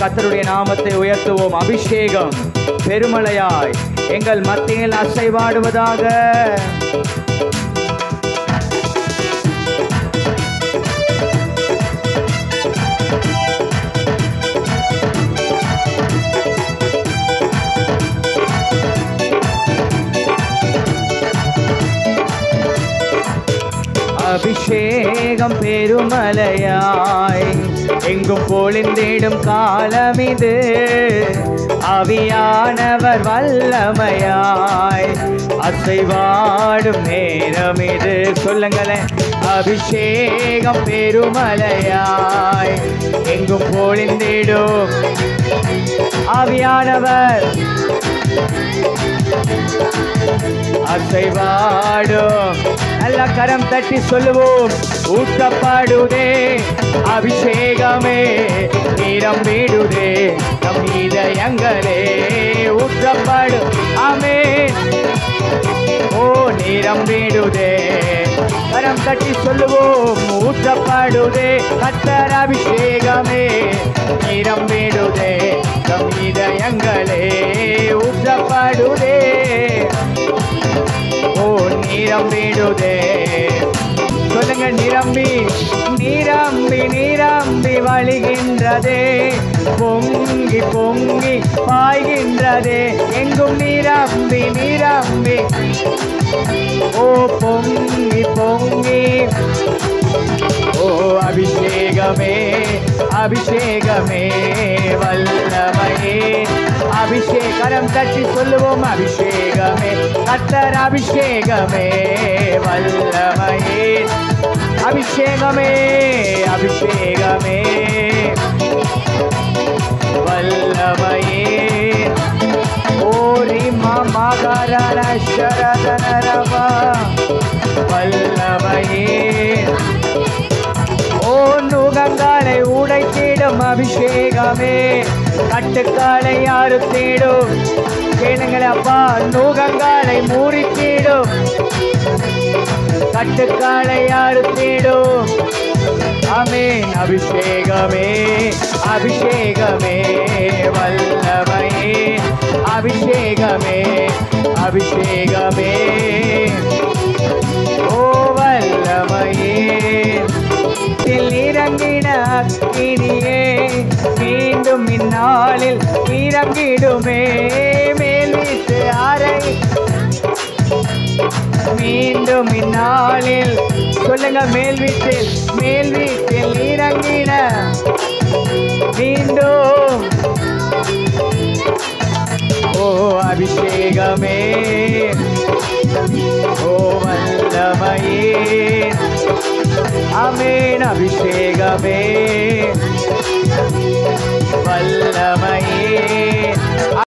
கர்த்தருடைய நாமத்தை உயர்த்துவோம் அபிஷேகம் பெருமழையாய் எங்கள் மத்தியில் அசைவாடுவதாக அபிஷேகம் பெருமலையாய் எங்கும் பொழிந்திடும் காலம் இது அவியானவர் வல்லமையாய் அசைவாடும் நேரம் இது சொல்லுங்களேன் அபிஷேகம் பெருமலையாய் எங்கும் பொழிந்திடும் ஆவியானவர் அசைவாடும் நல்ல கரம் தட்டி சொல்லுவோம் ஊற்றப்படுதே அபிஷேகமே நீரம் வீடுதே நம் இதயங்களே ஊற்றப்படும் ஆமே ஓ நீரம் வீடுதே கரம் தட்டி சொல்லுவோம் ஊற்றப்படுதே கத்தர் அபிஷேகமே நீரம் வீடுதே நம் இதயங்களே ஊற்றப்படுதே ஓ நிரம்பிடுதே சொல்லுங்க நிரம்பி நிரம்பி நிரம்பி வழிகின்றதே பொங்கி பொங்கி பாய்கின்றதே எங்கும் நிரம்பி நிரம்பி ஓ பொங்கி பொங்கி ஓ அபிஷேகமே அபிஷேகமே வல்லமையே அபிஷேகரம் தட்டி சொல்லுவோம் அபிஷேகமே கத்தர் அபிஷேகமே வல்லமையே அபிஷேகமே அபிஷேகமே வல்லமையே ஓரி மகரண சரதனரவா வல்லமையே ஓ நுகங்களை உடைத்திடும் அபிஷேகமே கட்டுக்காலை யாரு தேடும் கேளுங்களே அப்பா நுகங்களை மூறித்தீடும் கட்டுக்காலை யாரு தேடும் அமேன் அபிஷேகமே அபிஷேகமே வல்லமையே அபிஷேகமே அபிஷேகமே ஓ வல்லமையே இதில் இறங்கின அக்கினியே மீண்டும் இந்நாளில் இறங்கிடுமே மேல் வீட்டு அறை மீண்டும் இந்நாளில் சொல்லுங்க மேல் வீட்டில் மேல் வீட்டில் இறங்கின மீண்டும் ஓ அபிஷேகமே ஓ வல்லமையே அமேன் அபிஷேகமே வல்லமையே